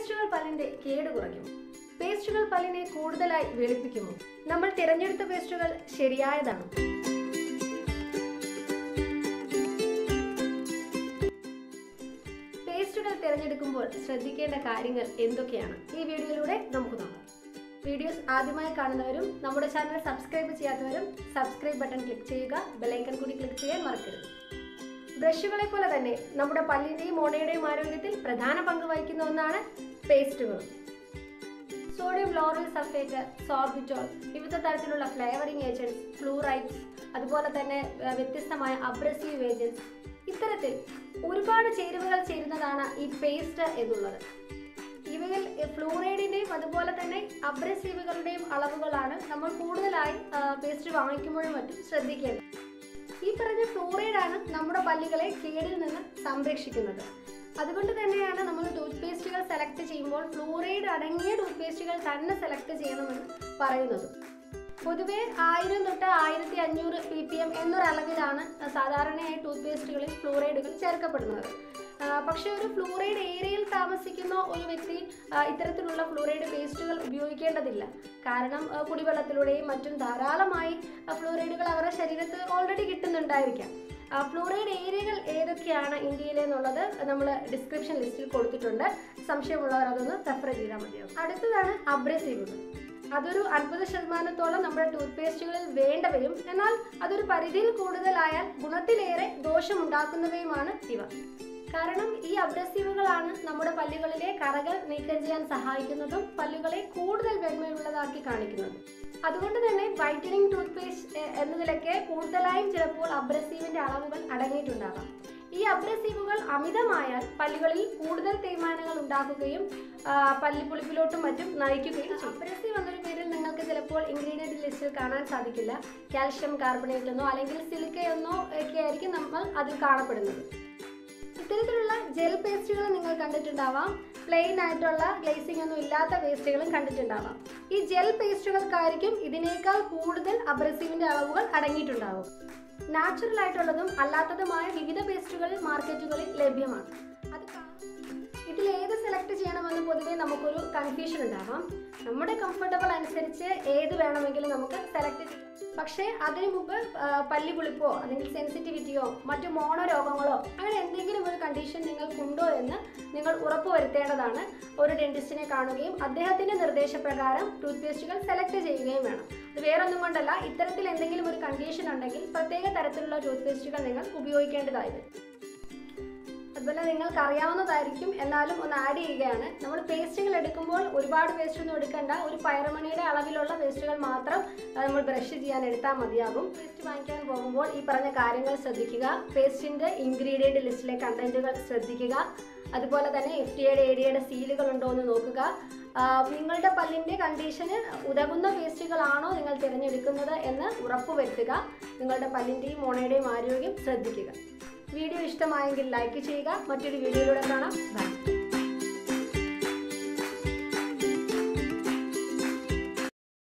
പേസ്റ്റുകൾ പല്ലിന്റെ കേട് കുറയ്ക്കും പേസ്റ്റുകൾ പല്ലിനെ കൂടുതലായി വെളുപ്പിക്കുമോ നമ്മൾ തിരഞ്ഞെടുത്ത പേസ്റ്റുകൾ ശരിയായതാണോ പേസ്റ്റുകൾ തിരഞ്ഞെടുക്കുമ്പോൾ ശ്രദ്ധിക്കേണ്ട കാര്യങ്ങൾ എന്തൊക്കെയാണ് ഈ വീഡിയോയിലൂടെ നമുക്ക് നോക്കാം വീഡിയോസ് ആദ്യമായി കാണുന്നവരും നമ്മുടെ ചാനൽ സബ്സ്ക്രൈബ് ചെയ്യാത്തവരും സബ്സ്ക്രൈബ് ബട്ടൺ ക്ലിക്ക് ചെയ്യുക ബെലൈക്കൺ കൂടി ക്ലിക്ക് ചെയ്യാൻ മറക്കരുത് ബ്രഷുകളെ പോലെ തന്നെ നമ്മുടെ പല്ലിന്റെയും മോണയുടെയും ആരോഗ്യത്തിൽ പ്രധാന പങ്ക് വഹിക്കുന്ന ഒന്നാണ് പേസ്റ്റുകൾ സോഡിയം ലോറൽ സൾഫേറ്റ് സോർബിറ്റോൾ വിവിധ തരത്തിലുള്ള ഫ്ലേവറിംഗ് ഏജൻറ്റ്സ് ഫ്ലൂറൈഡ്സ് അതുപോലെ തന്നെ ആ, വ്യത്യസ്തമായ അബ്രസീവ് ഏജൻറ്റ്സ് ഇത്തരത്തിൽ ഒരുപാട് ചേരുവകൾ ചേരുന്നതാണ് ഈ പേസ്റ്റ് എന്നുള്ളത് ഇവയിൽ ഫ്ലൂറൈഡിന്റെയും അതുപോലെ തന്നെ അബ്രസീവുകളുടെയും അളവുകളാണ് നമ്മൾ കൂടുതലായി ആ, പേസ്റ്റ് വാങ്ങിക്കുമ്പോഴും മറ്റും ശ്രദ്ധിക്കേണ്ടത് ഈ പറഞ്ഞ ഫ്ലൂറൈഡ് ആണ് നമ്മുടെ പല്ലുകളെ കേടിൽ നിന്ന് സംരക്ഷിക്കുന്നത് അതുകൊണ്ട് തന്നെയാണ് നമ്മൾ ടൂത്ത് പേസ്റ്റുകൾ സെലക്ട് ചെയ്യുമ്പോൾ ഫ്ലൂറൈഡ് അടങ്ങിയ ടൂത്ത് പേസ്റ്റുകൾ തന്നെ സെലക്ട് ചെയ്യണമെന്ന് പറയുന്നത് പൊതുവെ ആയിരം തൊട്ട് ആയിരത്തി അഞ്ഞൂറ് പി പി എം എന്നൊരളവിലാണ് സാധാരണയായി ടൂത്ത് പേസ്റ്റുകളിൽ ഫ്ലൂറൈഡുകൾ ചേർക്കപ്പെടുന്നത് ആ, പക്ഷേ ഒരു ഫ്ലൂറൈഡ് ഏരിയയിൽ താമസിക്കുന്ന ഒരു വ്യക്തി ആ, ഇത്തരത്തിലുള്ള ഫ്ലൂറൈഡ് പേസ്റ്റുകൾ ഉപയോഗിക്കേണ്ടതില്ല കാരണം ആ, കുടിവെള്ളത്തിലൂടെയും മറ്റും ധാരാളമായി ആ, ഫ്ലൂറൈഡുകൾ അവരുടെ ശരീരത്തിൽ ഓൾറെഡി കിട്ടുന്നുണ്ടായിരിക്കാം ആ, ഫ്ലൂറൈഡ് ഏരിയകൾ ഏതൊക്കെയാണ് ഇന്ത്യയിലെ എന്നുള്ളത് നമ്മൾ ഡിസ്ക്രിപ്ഷൻ ലിസ്റ്റിൽ കൊടുത്തിട്ടുണ്ട് സംശയമുള്ളവർ അതൊന്ന് റെഫർ ചെയ്താൽ മതിയാവും അടുത്തതാണ് അബ്രസീവുകൾ അതൊരു അൻപത് ശതമാനത്തോളം നമ്മുടെ ടൂത്ത് പേസ്റ്റുകളിൽ വേണ്ട വരും എന്നാൽ അതൊരു പരിധിയിൽ കൂടുതലായാൽ ഗുണത്തിലേറെ ദോഷമുണ്ടാക്കുന്നവയുമാണ് ഇവ കാരണം ഈ അബ്രസീവുകളാണ് നമ്മുടെ പല്ലുകളിലെ കറകൾ നീക്കം ചെയ്യാൻ സഹായിക്കുന്നതും പല്ലുകളെ കൂടുതൽ വെണ്മയുള്ളതാക്കി കാണിക്കുന്നതും അതുകൊണ്ട് തന്നെ വൈറ്റനിങ് ടൂത്ത് പേസ്റ്റ് എന്നതിലൊക്കെ കൂടുതലായും ചിലപ്പോൾ അബ്രസീവിന്റെ അളവുകൾ അടങ്ങിയിട്ടുണ്ടാകാം ഈ അബ്രസീവുകൾ അമിതമായാൽ പല്ലുകളിൽ കൂടുതൽ തേയ്മാനങ്ങൾ ഉണ്ടാക്കുകയും ആ, പല്ലിപ്പുളിപ്പിലോട്ടും മറ്റും നയിക്കുകയും ചെയ്യും അബ്രസീവ് എന്നൊരു പേരിൽ നിങ്ങൾക്ക് ചിലപ്പോൾ ഇൻഗ്രീഡിയൻറ്റ് ലിസ്റ്റിൽ കാണാൻ സാധിക്കില്ല കാൽഷ്യം കാർബണേറ്റ് എന്നോ അല്ലെങ്കിൽ സിലിക്കയെന്നോ ഒക്കെ ആയിരിക്കും നമ്മൾ അതിൽ കാണപ്പെടുന്നത് ഇത്തരത്തിലുള്ള ജെൽ പേസ്റ്റുകൾ നിങ്ങൾ കണ്ടിട്ടുണ്ടാവാം പ്ലെയിൻ ആയിട്ടുള്ള ഗ്ലേസിംഗ് ഒന്നും ഇല്ലാത്ത പേസ്റ്റുകളും കണ്ടിട്ടുണ്ടാവാം ഈ ജെൽ പേസ്റ്റുകൾക്കായിരിക്കും ഇതിനേക്കാൾ കൂടുതൽ അബ്രസീവിന്റെ അളവുകൾ അടങ്ങിയിട്ടുണ്ടാവും നാച്ചുറൽ ആയിട്ടുള്ളതും അല്ലാത്തതുമായ വിവിധ പേസ്റ്റുകൾ മാർക്കറ്റുകളിൽ ലഭ്യമാണ് അത് കാ- ഇതിൽ ഏത് സെലക്ട് ചെയ്യണമെന്ന് പൊതുവേ നമുക്കൊരു കൺഫ്യൂഷൻ ഉണ്ടാവാം നമ്മുടെ കംഫർട്ടബിൾ അനുസരിച്ച് ഏത് വേണമെങ്കിലും നമുക്ക് സെലക്ട് ചെയ്യാം പക്ഷേ അതിനു മുമ്പ് ആ, പല്ലി പുളിപ്പോ അല്ലെങ്കിൽ സെൻസിറ്റിവിറ്റിയോ മറ്റു മോണോ രോഗങ്ങളോ അങ്ങനെ എന്തെങ്കിലും ഒരു കണ്ടീഷൻ നിങ്ങൾക്കുണ്ടോ എന്ന് നിങ്ങൾ ഉറപ്പുവരുത്തേണ്ടതാണ് ഒരു ഡെന്റിസ്റ്റിനെ കാണുകയും അദ്ദേഹത്തിന്റെ നിർദ്ദേശപ്രകാരം ടൂത്ത് പേസ്റ്റുകൾ സെലക്ട് ചെയ്യുകയും വേണം അത് വേറൊന്നും കൊണ്ടല്ല ഇത്തരത്തിൽ എന്തെങ്കിലും ഒരു കണ്ടീഷൻ ഉണ്ടെങ്കിൽ പ്രത്യേക തരത്തിലുള്ള ടൂത്ത് പേസ്റ്റുകൾ നിങ്ങൾ ഉപയോഗിക്കേണ്ടതായി വരും അതുപോലെ നിങ്ങൾക്ക് അറിയാവുന്നതായിരിക്കും എന്നാലും ഒന്ന് ആഡ് ചെയ്യുകയാണ് നമ്മൾ പേസ്റ്റുകൾ എടുക്കുമ്പോൾ ഒരുപാട് പേസ്റ്റ് ഒന്നും എടുക്കണ്ട ഒരു പയറുമണിയുടെ അളവിലുള്ള പേസ്റ്റുകൾ മാത്രം ആ, നമ്മൾ ബ്രഷ് ചെയ്യാൻ എടുത്താൽ മതിയാകും പേസ്റ്റ് വാങ്ങിക്കാൻ പോകുമ്പോൾ ഈ പറഞ്ഞ കാര്യങ്ങൾ ശ്രദ്ധിക്കുക പേസ്റ്റിൻ്റെ ഇൻഗ്രീഡിയൻറ്റ് ലിസ്റ്റിലെ കണ്ടന്റുകൾ ശ്രദ്ധിക്കുക അതുപോലെ തന്നെ എഫ് ടി എയുടെ എ ഡിയുടെ സീലുകൾ ഉണ്ടോ എന്ന് നോക്കുക ആ, നിങ്ങളുടെ പല്ലിൻ്റെ കണ്ടീഷന് ഉതകുന്ന പേസ്റ്റുകളാണോ നിങ്ങൾ തിരഞ്ഞെടുക്കുന്നത് എന്ന് ഉറപ്പുവരുത്തുക നിങ്ങളുടെ പല്ലിൻ്റെയും മോണയുടെയും ആരോഗ്യം ശ്രദ്ധിക്കുക വീഡിയോ ഇഷ്ടമായെങ്കിൽ ലൈക്ക് ചെയ്യുക മറ്റൊരു വീഡിയോയിലൂടെ കാണാം ബൈ